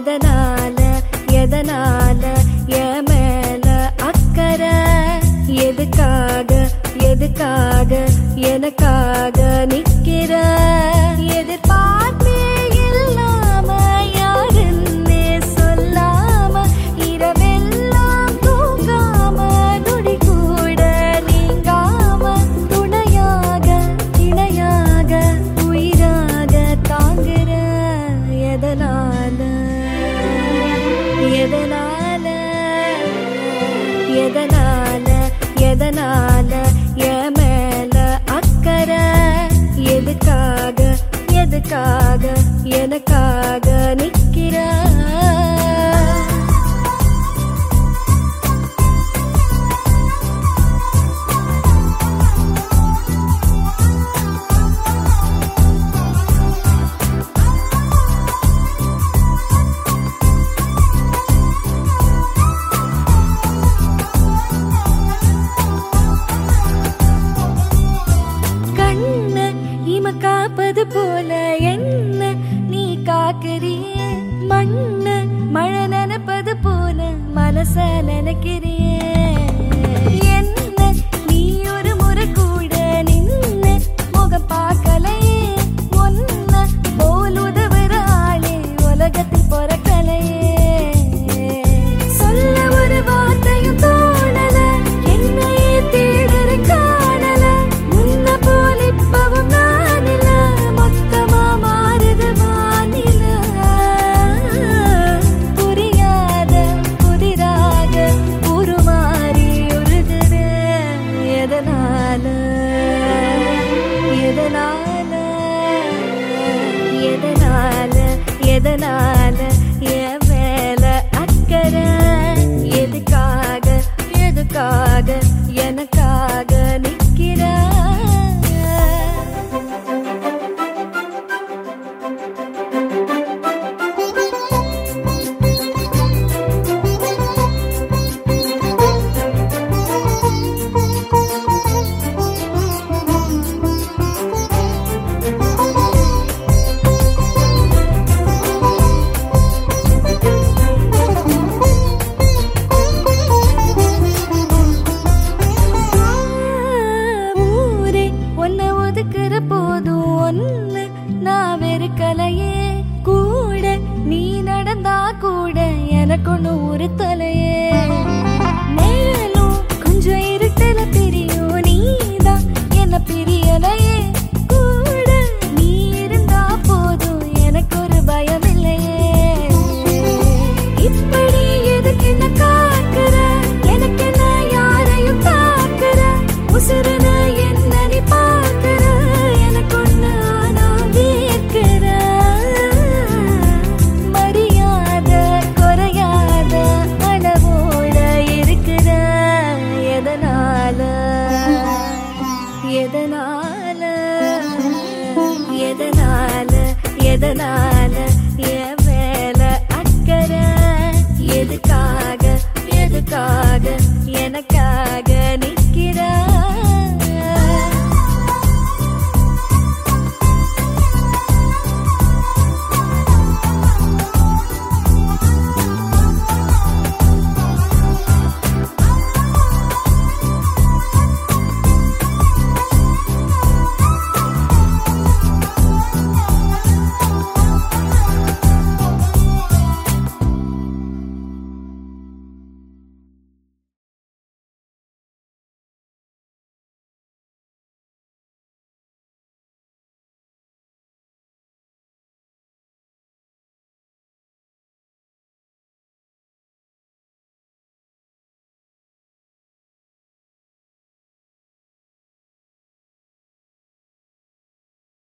எதனால எதனால என் மேல அக்கறை எதுக்காக எதுக்காக எனக்காக நிக்கிற எதிர்பார்ப்பே இல்லாம யாருன்னே சொல்லாம இரவெல்லாம் தூங்காம நொடி கூட நீங்காம துணையாக இணையாக உயிராக தாங்குற எதனால எதனால எதனால எதனால என் மேல அக்கறை எதுக்காக எதுக்காக எனக்காக நிக்கிற கண்ண இம காப்பது போல என்ன நீ காக்குறிய மண்ண மழை நினைப்பது போல மனச நினைக்கிறிய என்ன நீ ஒரு முறை கூட நின்னு முகம் பார்க்கலையே ஒன்ன போல் உதவுற ஆளே உலகத்தில் பிறக்கலையே சொல்ல ஒரு வார்த்தையும் தோணல என்னையே தேடுற காணல முன்ன போல் இப்பவும் நான் இல்ல மொத்தமா மாறுது வானில புரியாத புதிராக உருமாறி உருகுற எதனால எதனால எதனால எதனால என் மேல அக்கறை எதுக்காக எதுக்காக எனக்காக நிக்கிற ஊரே உன்னை ஒதுக்குற போதும் ஒன்னு நான் வெறுக்கலையே கூட நீ நடந்தா கூட எனக்கு ஒண்ணு ஒரு தலையே மேலும் கொஞ்சம் இருட்டல பிரியும் நீதான் என்ன பிரியலையே கூட நீ இருந்தா போதும் எனக்கு ஒரு பயம் இல்லையே இப்படி எதுக்கு என்ன காக்குற எனக்கு என்ன யாரையும் தாக்குற உசுரன என்ன நீ பார்க்கிற எனக்கு ஒண்ணு ஆனா வேர்க்கிற மரியாத குறையாத அளவோட இருக்கிற எதனால எதனால எதனால எதனால என் மேல அக்கறை எதுக்காக எதுக்காக எனக்காக